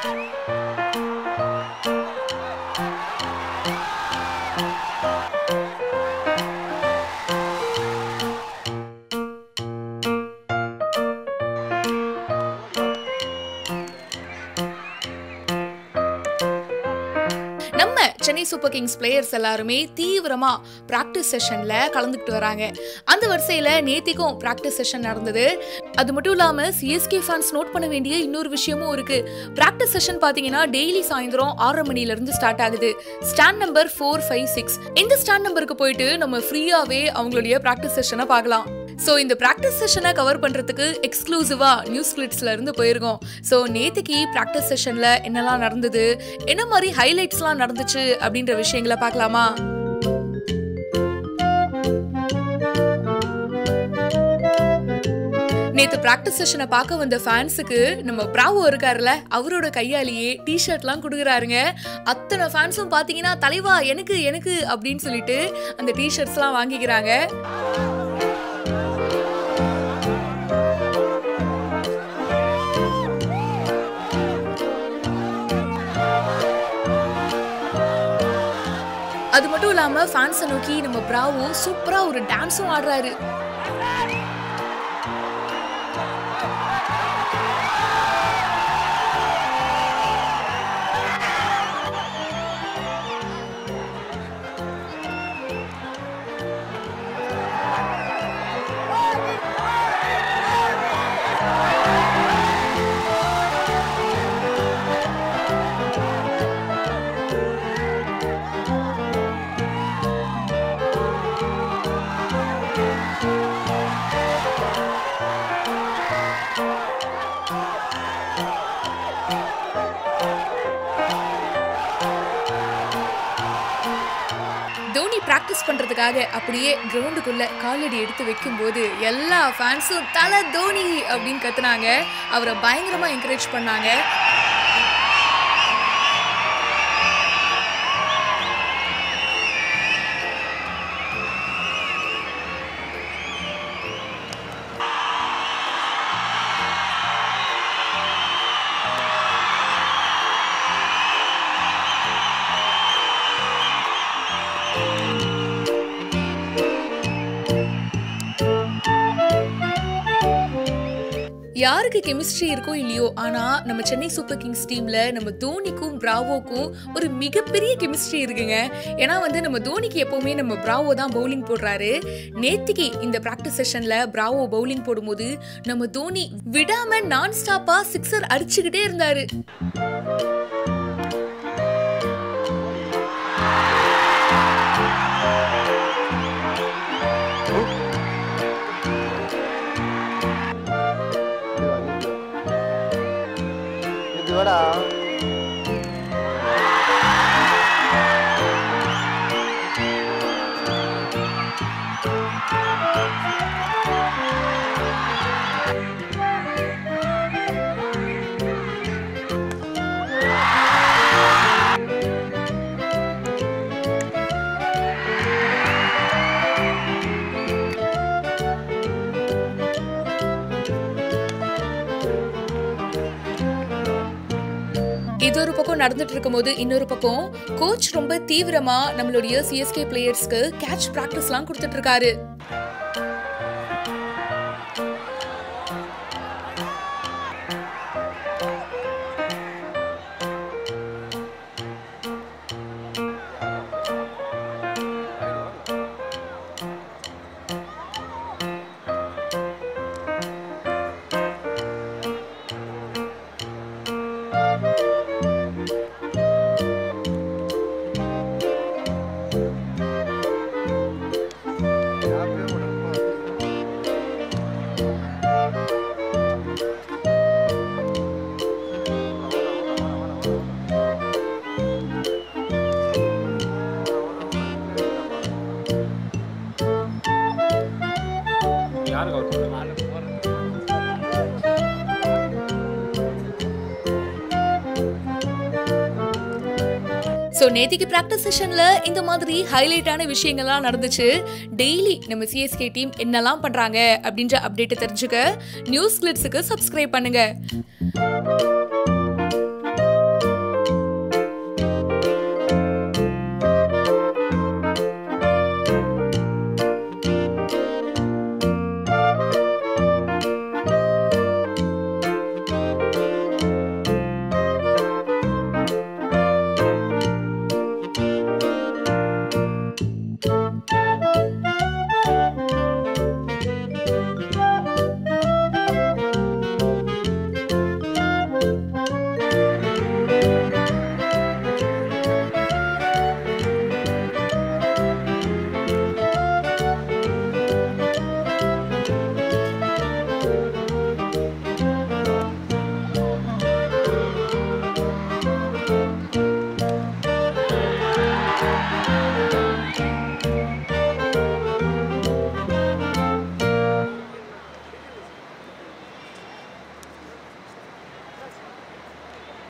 நம்ம Chennai super Kings players எல்லாருமே தீவிரமா பிராக்டிஸ் செஷன்ல கலந்துக்கிட்டு வராங்க அந்த வரிசையில நேத்திக்கும் பிராக்டிஸ் செஷன் நடந்தது அது மட்டும் இல்லாம சிஎஸ்கே ஃபேன்ஸ் நோட் பண்ண வேண்டிய இன்னொரு விஷயமும் இருக்கு பிராக்டிஸ் செஷன் பாத்தீங்கன்னா டெய்லி சாயந்தரம் ஆறரை மணில இருந்து ஸ்டார்ட் ஆகுது stand number four five six இந்த ஸ்டாண்ட் நம்பருக்கு போயிட்டு நம்ம ஃப்ரீயாவே அவங்களுடைய பிராக்டிஸ் செஷனை பார்க்கலாம் ஸோ இந்த ப்ராக்டிஸ் செஷனை கவர் பண்ணுறதுக்கு எக்ஸ்க்ளூசிவாக நியூஸ் கிளிட்ஸ்ல இருந்து போயிருக்கோம் ஸோ நேத்துக்கு ப்ராக்டிஸ் செஷனில் என்னெல்லாம் நடந்தது என்ன மாதிரி ஹைலைட்ஸ்லாம் நடந்துச்சு அப்படின்ற விஷயங்களை பார்க்கலாமா நேத்து பிராக்டிஸ் செஷனை பார்க்க வந்த ஃபேன்ஸுக்கு நம்ம பிராவோ இருக்காருல்ல அவரோட கையாலேயே டிஷர்ட்லாம் கொடுக்குறாருங்க அத்தனை ஃபேன்ஸும் பார்த்தீங்கன்னா தலைவா எனக்கு எனக்கு அப்படின்னு சொல்லிட்டு அந்த டிஷர்ட்ஸ்லாம் வாங்கிக்கிறாங்க அது மட்டும் இல்லாம ஃபேன்ஸை நோக்கி நம்ம பிராவோ சூப்பரா ஒரு டான்ஸும் ஆடுறாரு தோனி பிராக்டிஸ் பண்றதுக்காக அப்படியே கிரவுண்டுக்குள்ள காலடி எடுத்து வைக்கும்போது எல்லா ஃபேன்ஸும் தல தோனி அப்படின்னு கத்துனாங்க அவரை பயங்கரமா என்கரேஜ் பண்ணாங்க யாருக்கு கெமிஸ்ட்ரி இருக்கோ இல்லையோ ஆனா நம்ம சென்னை சூப்பர் கிங்ஸ் டீம்ல நம்ம தோனிக்கும் பிராவோக்கும் ஒரு மிகப்பெரிய கெமிஸ்ட்ரி இருக்குங்க ஏன்னா வந்து நம்ம தோனிக்கு எப்பவுமே நம்ம பிராவோ தான் பவுலிங் போடுறாரு நேத்திக்கு இந்த பிராக்டிஸ் செஷன்ல பிராவோ பவுலிங் போடும்போது நம்ம தோனி விடாம நான் ஸ்டாப்பா சிக்ஸர் அடிச்சுக்கிட்டே இருந்தாரு இது வாடா இது ஒரு பக்கம் நடந்துட்டு இருக்கும்போது இன்னொரு பக்கம் கோச் ரொம்ப தீவிரமா நம்மளுடைய சிஎஸ்கே பிளேயர்ஸ்க்கு கேட்ச் பிராக்டிஸ்லாம் கொடுத்துட்டு இருக்காரு யாருக்கு அவர் ஸோ நேத்திக்கு ப்ராக்டிஸ் செஷன்ல இந்த மாதிரி ஹைலைட்டான விஷயங்கள்லாம் நடந்துச்சு டெய்லி நம்ம சிஎஸ்கே டீம் என்னெல்லாம் பண்றாங்க அப்படின்ற அப்டேட்டை தெரிஞ்சுக்க நியூஸ் கிளிப்ஸுக்கு சப்ஸ்கிரைப் பண்ணுங்க